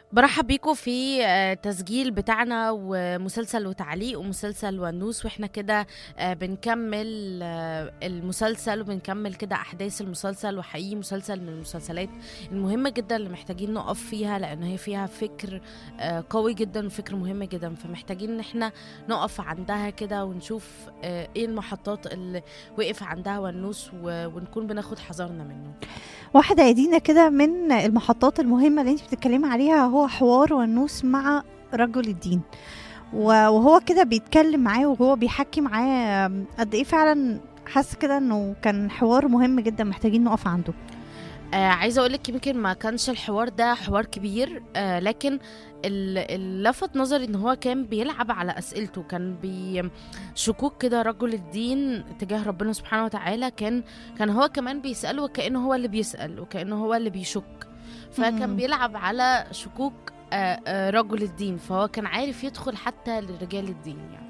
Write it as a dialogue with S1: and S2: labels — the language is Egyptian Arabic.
S1: برحب بيكم في آه، تسجيل بتاعنا ومسلسل وتعليق ومسلسل ونوس واحنا كده آه، بنكمل آه، المسلسل وبنكمل كده احداث المسلسل وحقيقي مسلسل من المسلسلات المهمة جدا اللي محتاجين نقف فيها لان هي فيها فكر آه، قوي جدا وفكر مهم جدا فمحتاجين ان احنا نقف عندها كده ونشوف آه، ايه المحطات اللي وقف عندها ونوس و- ونكون بناخد حذرنا منه
S2: واحدة يا دينا كده من المحطات المهمة اللي انت بتتكلمي عليها هو حوار ونوس مع رجل الدين و- وهو كده بيتكلم معاه وهو بيحكي معاه قد ايه فعلا حاسة كده انه كان حوار مهم جدا محتاجين نقف عنده
S1: آه عايزه اقول لك يمكن ما كانش الحوار ده حوار كبير آه لكن ال- اللي لفت نظري ان هو كان بيلعب على اسئلته كان بي شكوك كده رجل الدين تجاه ربنا سبحانه وتعالى كان كان هو كمان بيساله وكانه هو اللي بيسال وكانه هو اللي بيشك فكان
S2: مم.
S1: بيلعب على شكوك آه آه رجل الدين فهو كان عارف يدخل حتى لرجال الدين يعني